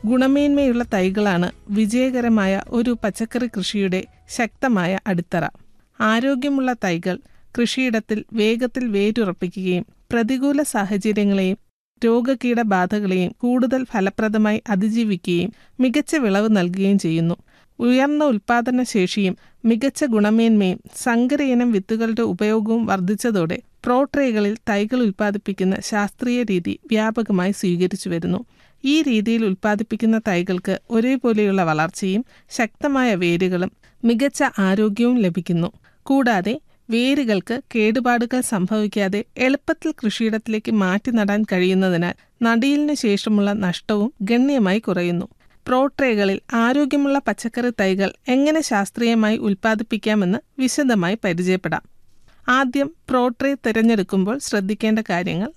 ഗുണമേന്മയുള്ള തൈകളാണ് വിജയകരമായ ഒരു പച്ചക്കറി കൃഷിയുടെ ശക്തമായ അടിത്തറ ആരോഗ്യമുള്ള തൈകൾ കൃഷിയിടത്തിൽ വേഗത്തിൽ വേരുറപ്പിക്കുകയും പ്രതികൂല സാഹചര്യങ്ങളെയും രോഗകീടബാധകളെയും കൂടുതൽ ഫലപ്രദമായി അതിജീവിക്കുകയും മികച്ച വിളവ് നൽകുകയും ചെയ്യുന്നു ഉയർന്ന ഉൽപാദന ശേഷിയും മികച്ച ഗുണമേന്മയും സങ്കരയിനം വിത്തുകളുടെ ഉപയോഗവും വർദ്ധിച്ചതോടെ പ്രോട്രേകളിൽ തൈകൾ ഉൽപ്പാദിപ്പിക്കുന്ന ശാസ്ത്രീയ രീതി വ്യാപകമായി സ്വീകരിച്ചു വരുന്നു ഈ രീതിയിൽ ഉൽപ്പാദിപ്പിക്കുന്ന തൈകൾക്ക് ഒരേപോലെയുള്ള വളർച്ചയും ശക്തമായ വേരുകളും മികച്ച ആരോഗ്യവും ലഭിക്കുന്നു കൂടാതെ വേരുകൾക്ക് കേടുപാടുകൾ സംഭവിക്കാതെ എളുപ്പത്തിൽ കൃഷിയിടത്തിലേക്ക് മാറ്റി നടാൻ കഴിയുന്നതിനാൽ നടീലിനു ശേഷമുള്ള നഷ്ടവും ഗണ്യമായി കുറയുന്നു പ്രോട്രേകളിൽ ആരോഗ്യമുള്ള പച്ചക്കറി തൈകൾ എങ്ങനെ ശാസ്ത്രീയമായി ഉൽപ്പാദിപ്പിക്കാമെന്ന് വിശദമായി പരിചയപ്പെടാം ആദ്യം പ്രോട്രേ തിരഞ്ഞെടുക്കുമ്പോൾ ശ്രദ്ധിക്കേണ്ട കാര്യങ്ങൾ